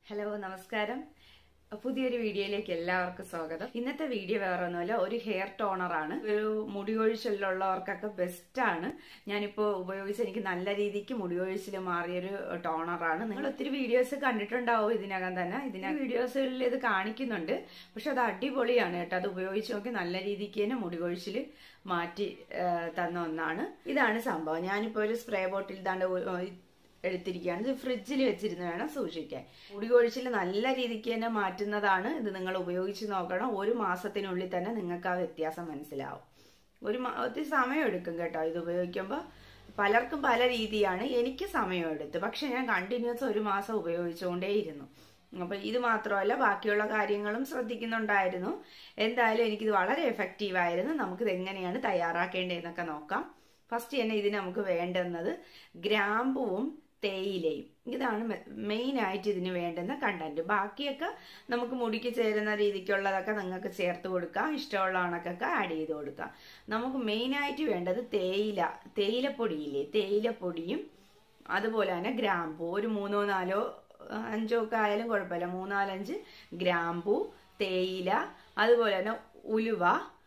hello നമസ്കാരം പുതിയൊരു വീഡിയോയിലേക്ക് എല്ലാവർക്കും സ്വാഗതം ഇന്നത്തെ വീഡിയോ വേറെ ഒന്നുമല്ല ഒരു ഹെയർ ടോണറാണ് ഒരു മുടി കൊഴിച്ചിലുള്ളവർക്കൊക്കെ ബെസ്റ്റ് ആണ് ഞാനിപ്പോൾ ഉപയോഗിച്ച് എനിക്ക് നല്ല രീതിക്ക് മുടി കൊഴിച്ചിൽ മാറിയൊരു ടോണറാണ് നിങ്ങൾ ഒത്തിരി വീഡിയോസ് കണ്ടിട്ടുണ്ടാവും ഇതിനകം തന്നെ ഇതിനകം വീഡിയോസുകളിൽ ഇത് കാണിക്കുന്നുണ്ട് പക്ഷെ അത് അടിപൊളിയാണ് കേട്ടോ അത് ഉപയോഗിച്ച് നോക്കി നല്ല രീതിക്ക് തന്നെ മുടി കൊഴിച്ചിൽ മാറ്റി ആ, തന്ന ഒന്നാണ് ഇതാണ് സംഭവം ഞാനിപ്പോൾ ഒരു സ്പ്രേ ബോട്ടിൽ ദാണ്ട് ഒ- എടുത്തിരിക്കുകയാണ് ഇത് ഫ്രിഡ്ജിൽ വെച്ചിരുന്ന് വേണം സൂക്ഷിക്കാൻ മുടി കൊഴിച്ചിൽ നല്ല രീതിക്ക് തന്നെ മാറ്റുന്നതാണ് ഇത് നിങ്ങൾ ഉപയോഗിച്ച് നോക്കണം ഒരു മാസത്തിനുള്ളിൽ തന്നെ നിങ്ങൾക്ക് ആ വ്യത്യാസം മനസ്സിലാവും ഒരു മാ- ഒത്തിരി സമയം എടുക്കും കേട്ടോ ഇത് ഉപയോഗിക്കുമ്പോൾ പലർക്കും പല രീതിയാണ് എനിക്ക് സമയം എടുത്തു പക്ഷെ ഞാൻ കണ്ടിന്യൂസ് ഒരു മാസം ഉപയോഗിച്ചുകൊണ്ടേയിരുന്നു അപ്പൊ ഇത് മാത്രമല്ല ബാക്കിയുള്ള കാര്യങ്ങളും ശ്രദ്ധിക്കുന്നുണ്ടായിരുന്നു എന്തായാലും എനിക്കിത് വളരെ എഫക്റ്റീവ് ആയിരുന്നു നമുക്കിത് എങ്ങനെയാണ് തയ്യാറാക്കേണ്ടതെന്നൊക്കെ നോക്കാം ഫസ്റ്റ് തന്നെ ഇതിന് നമുക്ക് വേണ്ടുന്നത് ഗ്രാമ്പുവും തേയിലയും ഇതാണ് മെയിൻ ആയിട്ട് ഇതിന് വേണ്ടുന്ന കണ്ടന്റ് ബാക്കിയൊക്കെ നമുക്ക് മുടിക്ക് ചേരുന്ന രീതിക്കുള്ളതൊക്കെ നിങ്ങൾക്ക് ചേർത്ത് കൊടുക്കാം ഇഷ്ടമുള്ള കണക്കൊക്കെ ആഡ് ചെയ്ത് കൊടുക്കാം നമുക്ക് മെയിൻ ആയിട്ട് വേണ്ടത് തേയില തേയിലപ്പൊടിയില്ലേ തേയിലപ്പൊടിയും അതുപോലെ തന്നെ ഗ്രാമ്പൂ ഒരു മൂന്നോ നാലോ അഹ് അഞ്ചോ ഒക്കെ ആയാലും കുഴപ്പമില്ല മൂന്നാലഞ്ച് ഗ്രാമ്പൂ തേയില അതുപോലെ തന്നെ ഉലുവ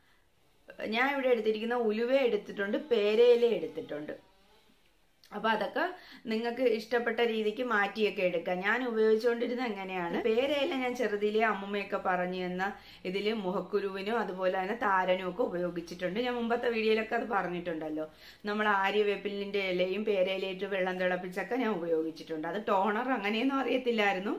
ഞാൻ ഇവിടെ എടുത്തിരിക്കുന്ന ഉലുവ എടുത്തിട്ടുണ്ട് പേരയില എടുത്തിട്ടുണ്ട് അപ്പൊ അതൊക്കെ നിങ്ങൾക്ക് ഇഷ്ടപ്പെട്ട രീതിക്ക് മാറ്റിയൊക്കെ എടുക്കാം ഞാൻ ഉപയോഗിച്ചുകൊണ്ടിരുന്ന എങ്ങനെയാണ് പേരയില ഞാൻ ചെറുതിലെ അമ്മുമ്മയൊക്കെ പറഞ്ഞു തന്ന ഇതില് മുഖക്കുരുവിനും അതുപോലെ തന്നെ താരനും ഒക്കെ ഉപയോഗിച്ചിട്ടുണ്ട് ഞാൻ മുമ്പത്തെ വീഡിയോയിലൊക്കെ അത് പറഞ്ഞിട്ടുണ്ടല്ലോ നമ്മൾ ആര്യവേപ്പിലിന്റെ ഇലയും പേരയിലയിട്ട് വെള്ളം തിളപ്പിച്ചൊക്കെ ഞാൻ ഉപയോഗിച്ചിട്ടുണ്ട് അത് ടോണർ അങ്ങനെയൊന്നും അറിയത്തില്ലായിരുന്നു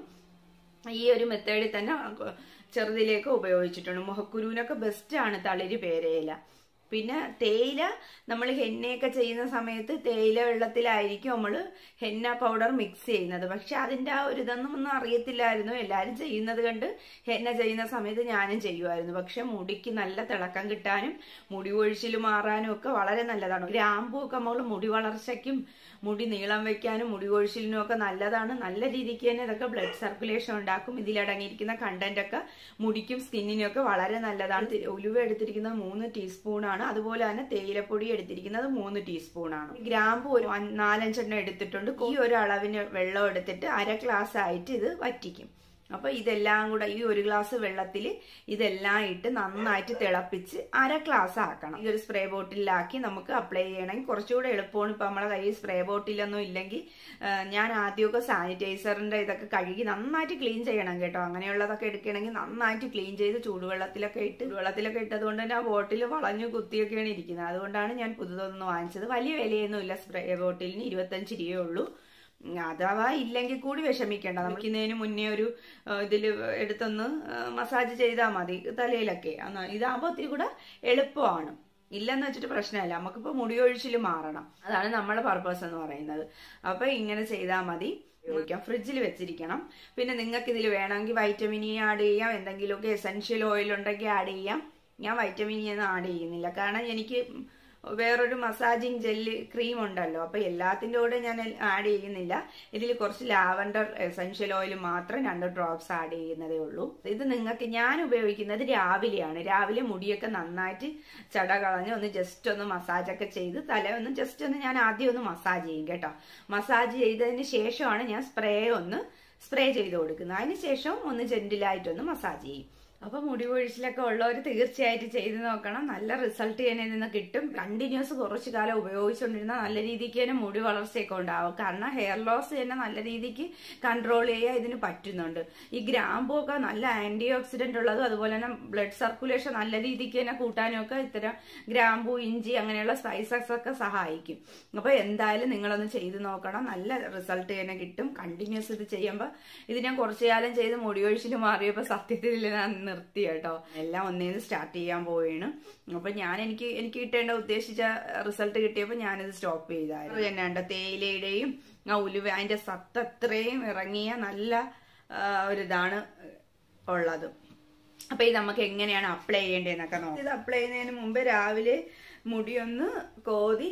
ഈ ഒരു മെത്തേഡിൽ തന്നെ ചെറുതിലേക്ക് ഉപയോഗിച്ചിട്ടുണ്ട് മുഖക്കുരുവിനൊക്കെ ബെസ്റ്റാണ് തളിര് പേരയില പിന്നെ തേയില നമ്മൾ ഹെന്നയൊക്കെ ചെയ്യുന്ന സമയത്ത് തേയില വെള്ളത്തിലായിരിക്കും നമ്മൾ ഹെന്ന പൗഡർ മിക്സ് ചെയ്യുന്നത് പക്ഷെ അതിന്റെ ആ ഒരു ഇതൊന്നും ഒന്നും അറിയത്തില്ലായിരുന്നു എല്ലാവരും ചെയ്യുന്നത് കണ്ട് ഹെന്ന ചെയ്യുന്ന സമയത്ത് ഞാനും ചെയ്യുമായിരുന്നു പക്ഷെ മുടിക്ക് നല്ല തിളക്കം കിട്ടാനും മുടി ഒഴിച്ചിൽ മാറാനും ഒക്കെ വളരെ നല്ലതാണ് ഗ്രാമ്പൂ ഒക്കെ നമ്മൾ മുടി വളർച്ചയ്ക്കും മുടി നീളം വെക്കാനും മുടി കൊഴിച്ചിലിനും ഒക്കെ നല്ലതാണ് നല്ല രീതിക്ക് തന്നെ ഇതൊക്കെ ബ്ലഡ് സർക്കുലേഷൻ ഉണ്ടാക്കും ഇതിലടങ്ങിയിരിക്കുന്ന കണ്ടന്റ് ഒക്കെ മുടിക്കും സ്കിന്നിനും ഒക്കെ വളരെ നല്ലതാണ് തി- ഉലുവ എടുത്തിരിക്കുന്നത് മൂന്ന് ടീസ്പൂൺ ആണ് അതുപോലെ തന്നെ തേയിലപ്പൊടി എടുത്തിരിക്കുന്നത് മൂന്ന് ടീസ്പൂൺ ആണ് ഗ്രാമ്പ് ഒരു അഞ്ച്- നാലഞ്ചെണ്ണം എടുത്തിട്ടുണ്ട് ഈ ഒരു അളവിന് വെള്ളം എടുത്തിട്ട് അര ഗ്ലാസ് ആയിട്ട് ഇത് വറ്റിക്കും അപ്പൊ ഇതെല്ലാം കൂടെ ഈ ഒരു ഗ്ലാസ് വെള്ളത്തിൽ ഇതെല്ലാം ഇട്ട് നന്നായിട്ട് തിളപ്പിച്ച് അര ഗ്ലാസ് ആക്കണം ഈ ഒരു സ്പ്രേ ബോട്ടിലാക്കി നമുക്ക് അപ്ലൈ ചെയ്യണമെങ്കിൽ കുറച്ചുകൂടെ എളുപ്പമാണ് ഇപ്പൊ നമ്മളെ കയ്യിൽ സ്പ്രേ ബോട്ടിലൊന്നും ഇല്ലെങ്കിൽ ആ, ഞാൻ ആദ്യമൊക്കെ സാനിറ്റൈസറിന്റെ ഇതൊക്കെ കഴുകി നന്നായിട്ട് ക്ലീൻ ചെയ്യണം കേട്ടോ അങ്ങനെയുള്ളതൊക്കെ എടുക്കണമെങ്കിൽ നന്നായിട്ട് ക്ലീൻ ചെയ്ത് ചൂടുവെള്ളത്തിലൊക്കെ ഇട്ട് ചൂടുവെള്ളത്തിലൊക്കെ ഇട്ടതുകൊണ്ട് തന്നെ ആ ബോട്ടിൽ വളഞ്ഞു കുത്തിയൊക്കെയാണ് ഇരിക്കുന്നത് അതുകൊണ്ടാണ് ഞാൻ പുതുതൊന്ന് വാങ്ങിച്ചത് വലിയ വിലയൊന്നുമില്ല സ്പ്രേ ബോട്ടിലിന് ഇരുപത്തഞ്ച് രൂപയേ ഉള്ളൂ ഉം, അഥവാ ഇല്ലെങ്കിൽ കൂടി വിഷമിക്കേണ്ട നമുക്ക് ഇതിന് മുന്നേ ഒരു ഇതിൽ എടുത്തൊന്ന് മസാജ് ചെയ്താൽ മതി തലയിലൊക്കെ എന്നാ ഇതാകുമ്പോൾ ഒത്തിരി കൂടെ എളുപ്പമാണ് ഇല്ലെന്ന് വെച്ചിട്ട് പ്രശ്നമില്ല നമുക്കിപ്പോൾ മുടി ഒഴിച്ചിൽ മാറണം അതാണ് നമ്മുടെ പർപ്പസ് എന്ന് പറയുന്നത് അപ്പൊ ഇങ്ങനെ ചെയ്താൽ മതി ഉപയോഗിക്കാം ഫ്രിഡ്ജിൽ വെച്ചിരിക്കണം പിന്നെ നിങ്ങൾക്ക് ഇതിൽ വേണമെങ്കിൽ വൈറ്റമിൻ ഇ ആഡ് ചെയ്യാം എന്തെങ്കിലുമൊക്കെ എസെൻഷ്യൽ ഓയിൽ ഉണ്ടെങ്കിൽ ആഡ് ചെയ്യാം ഞാൻ വൈറ്റമിൻ ഇ ഒന്നും ആഡ് ചെയ്യുന്നില്ല കാരണം എനിക്ക് വേറൊരു മസാജിങ് ജെല്ല് ക്രീം ഉണ്ടല്ലോ അപ്പൊ എല്ലാത്തിന്റെ കൂടെ ഞാൻ ആഡ് ചെയ്യുന്നില്ല ഇതിൽ കുറച്ച് ലാവൻഡർ എസെൻഷ്യൽ ഓയിൽ മാത്രം രണ്ട് ഡ്രോപ്സ് ആഡ് ചെയ്യുന്നതേ ഉള്ളൂ ഇത് നിങ്ങൾക്ക് ഞാൻ ഉപയോഗിക്കുന്നത് രാവിലെയാണ് രാവിലെ മുടിയൊക്കെ നന്നായിട്ട് ചട കളഞ്ഞ് ഒന്ന് ജസ്റ്റ് ഒന്ന് മസാജ് ഒക്കെ ചെയ്ത് തല ഒന്ന് ജസ്റ്റ് ഒന്ന് ഞാൻ ആദ്യം ഒന്ന് മസാജ് ചെയ്യും കേട്ടോ മസാജ് ചെയ്തതിന് ശേഷമാണ് ഞാൻ സ്പ്രേ ഒന്ന് സ്പ്രേ ചെയ്ത് കൊടുക്കുന്നത് അതിന് ശേഷം ഒന്ന് ജെന്റിലായിട്ടൊന്ന് മസാജ് ചെയ്യും അപ്പൊ മുടി കൊഴിച്ചിലൊക്കെ ഉള്ളവർ തീർച്ചയായിട്ടും ചെയ്ത് നോക്കണം നല്ല റിസൾട്ട് തന്നെ നിന്ന് കിട്ടും കണ്ടിന്യൂസ് കുറച്ചു കാലം ഉപയോഗിച്ചുകൊണ്ടിരുന്ന നല്ല രീതിക്ക് തന്നെ മുടി വളർച്ചയൊക്കെ ഉണ്ടാവും കാരണം ഹെയർ ലോസ് തന്നെ നല്ല രീതിക്ക് കൺട്രോൾ ചെയ്യാൻ ഇതിന് പറ്റുന്നുണ്ട് ഈ ഗ്രാമ്പൂ ഒക്കെ നല്ല ആന്റി ഓക്സിഡന്റ് ഉള്ളതും അതുപോലെ തന്നെ ബ്ലഡ് സർക്കുലേഷൻ നല്ല രീതിക്ക് തന്നെ കൂട്ടാനും ഒക്കെ ഇത്തരം ഗ്രാമ്പൂ ഇഞ്ചി അങ്ങനെയുള്ള സ്പൈസസ് ഒക്കെ സഹായിക്കും അപ്പൊ എന്തായാലും നിങ്ങളൊന്ന് ചെയ്ത് നോക്കണം നല്ല റിസൾട്ട് തന്നെ കിട്ടും കണ്ടിന്യൂസ് ഇത് ചെയ്യുമ്പോൾ ഇത് ഞാൻ കുറച്ചു കാലം ചെയ്ത് മുടി ഒഴിച്ചിൽ മാറിയപ്പോൾ സത്യത്തിൽ ഇതിൽ ഞാൻ നിർത്തി കേട്ടോ എല്ലാം ഒന്നേന്ന് സ്റ്റാർട്ട് ചെയ്യാൻ പോവുകയാണ് അപ്പൊ ഞാൻ എനിക്ക് എനിക്ക് കിട്ടേണ്ട ഉദ്ദേശിച്ച റിസൾട്ട് കിട്ടിയപ്പോൾ ഞാനിത് സ്റ്റോപ്പ് ചെയ്തായിരുന്നു തന്നെ തേയിലയുടെയും ആ ഉലുവ അതിന്റെ സത്ത് അത്രയും ഇറങ്ങിയ നല്ല ആ, ഒരിതാണ് ഉള്ളത് അപ്പൊ ഇത് നമുക്ക് എങ്ങനെയാണ് അപ്ലൈ ചെയ്യേണ്ടതെന്നൊക്കെ നോക്കാം ഇത് അപ്ലൈ ചെയ്യുന്നതിന് മുമ്പ് രാവിലെ മുടിയൊന്ന് കോതി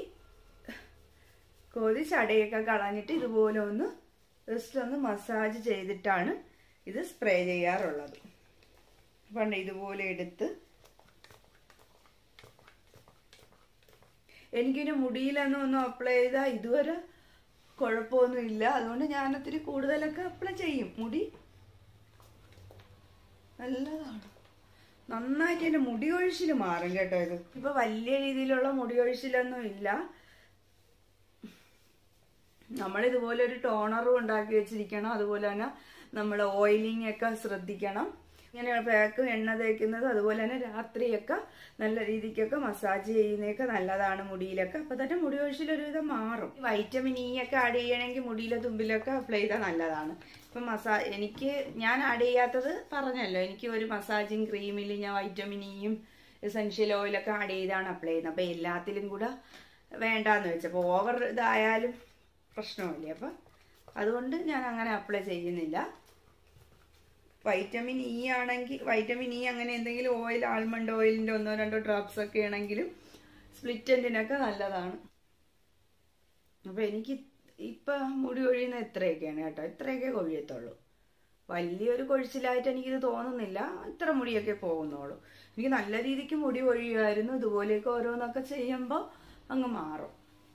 കോതി ചടയൊക്കെ കളഞ്ഞിട്ട് ഇതുപോലെ ഒന്ന് ജസ്റ്റ് ഒന്ന് മസാജ് ചെയ്തിട്ടാണ് ഇത് സ്പ്രേ ചെയ്യാറുള്ളത് പണ്ട് ഇതുപോലെ എടുത്ത് എനിക്കിനി മുടിയിലൊന്നും ഒന്നും അപ്ലൈ ചെയ്താൽ ഇതുവരെ കുഴപ്പമൊന്നുമില്ല അതുകൊണ്ട് ഞാൻ ഒത്തിരി കൂടുതലൊക്കെ അപ്ലൈ ചെയ്യും മുടി നല്ലതാണ് നന്നായിട്ട് എൻ്റെ മുടി കൊഴിച്ചിൽ മാറും കേട്ടോ ഇത് ഇപ്പൊ വലിയ രീതിയിലുള്ള മുടി കൊഴിച്ചിലൊന്നും ഇല്ല നമ്മൾ ഇതുപോലെ ഒരു ടോണറും ഉണ്ടാക്കി വെച്ചിരിക്കണം അതുപോലെ തന്നെ നമ്മൾ ഓയിലിംഗ് ഒക്കെ ശ്രദ്ധിക്കണം ഇങ്ങനെ പാക്ക് എണ്ണ തേക്കുന്നത് അതുപോലെ തന്നെ രാത്രിയൊക്കെ നല്ല രീതിക്കൊക്കെ മസാജ് ചെയ്യുന്നതൊക്കെ നല്ലതാണ് മുടിയിലൊക്കെ അപ്പൊ തന്നെ മുടി കൊഴിച്ചിൽ ഒരുവിധം മാറും വൈറ്റമിൻ ഇ ഒക്കെ ആഡ് ചെയ്യണമെങ്കിൽ മുടിയിലെ തുമ്പിലൊക്കെ അപ്ലൈ ചെയ്താൽ നല്ലതാണ് ഇപ്പം മസാ എനിക്ക് ഞാൻ ആഡ് ചെയ്യാത്തത് പറഞ്ഞല്ലോ എനിക്ക് ഒരു മസാജിങ് ക്രീമിൽ ഞാൻ വൈറ്റമിൻ ഇയും എസെൻഷ്യൽ ഓയിലൊക്കെ ആഡ് ചെയ്താണ് അപ്ലൈ ചെയ്യുന്നത് അപ്പൊ എല്ലാത്തിലും കൂടെ വേണ്ടാന്ന് വെച്ചപ്പോൾ ഓവർ ഇതായാലും പ്രശ്നമില്ല അപ്പം അതുകൊണ്ട് ഞാൻ അങ്ങനെ അപ്ലൈ ചെയ്യുന്നില്ല വൈറ്റമിൻ ഇ ആണെങ്കിൽ വൈറ്റമിൻ ഇ അങ്ങനെ എന്തെങ്കിലും ഓയിൽ ആൽമണ്ട് ഓയിലിന്റെ ഒന്നോ രണ്ടോ ഡ്രോപ്സ് ഒക്കെ ആണെങ്കിലും സ്പ്ലിറ്റൻറ്റിനൊക്കെ നല്ലതാണ് അപ്പൊ എനിക്ക് ഇപ്പൊ മുടി കൊഴിയുന്ന ഇത്രയൊക്കെയാണ് കേട്ടോ ഇത്രയൊക്കെ കൊഴിയത്തുള്ളൂ വലിയൊരു കൊഴിച്ചിലായിട്ട് എനിക്കിത് തോന്നുന്നില്ല ഇത്ര മുടിയൊക്കെ പോകുന്നുള്ളൂ എനിക്ക് നല്ല രീതിക്ക് മുടി കൊഴിയുമായിരുന്നു ഇതുപോലെയൊക്കെ ഓരോന്നൊക്കെ ചെയ്യുമ്പോൾ അങ്ങ് മാറും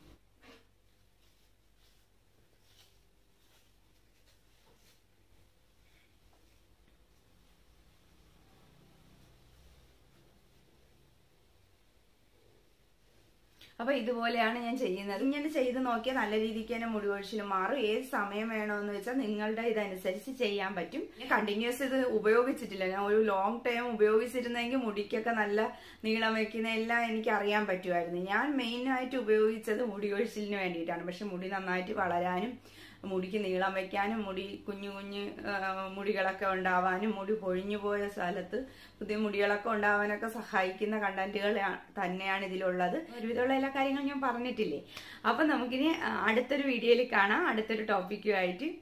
അപ്പൊ ഇതുപോലെയാണ് ഞാൻ ചെയ്യുന്നത് ഇങ്ങനെ ചെയ്ത് നോക്കിയാൽ നല്ല രീതിക്ക് തന്നെ മുടി കൊഴിച്ചിൽ മാറും ഏത് സമയം വേണമെന്ന് വെച്ചാൽ നിങ്ങളുടെ ഇതനുസരിച്ച് ചെയ്യാൻ പറ്റും കണ്ടിന്യൂസ് ഇത് ഉപയോഗിച്ചിട്ടില്ല ഞാൻ ഒരു ലോങ് ടൈം ഉപയോഗിച്ചിരുന്നെങ്കിൽ മുടിക്കൊക്കെ നല്ല നീളം വെക്കുന്ന എല്ലാം എനിക്ക് അറിയാൻ പറ്റുമായിരുന്നു ഞാൻ മെയിൻ ആയിട്ട് ഉപയോഗിച്ചത് മുടി കൊഴിച്ചിലിന് വേണ്ടിയിട്ടാണ് പക്ഷെ മുടി നന്നായിട്ട് വളരാനും മുടിക്ക് നീളം വെക്കാനും മുടി കുഞ്ഞു കുഞ്ഞു ആ, മുടികളൊക്കെ ഉണ്ടാവാനും മുടി പൊഴിഞ്ഞു പോയ സ്ഥലത്ത് പുതിയ മുടികളൊക്കെ ഉണ്ടാവാനൊക്കെ സഹായിക്കുന്ന കണ്ടന്റുകൾ തന്നെയാണ് ഇതിലുള്ളത് ഒരുവിധമുള്ള എല്ലാ കാര്യങ്ങളും ഞാൻ പറഞ്ഞിട്ടില്ലേ അപ്പൊ നമുക്കിനി ആ, അടുത്തൊരു വീഡിയോയിൽ കാണാം അടുത്തൊരു ടോപ്പിക്കുമായിട്ട്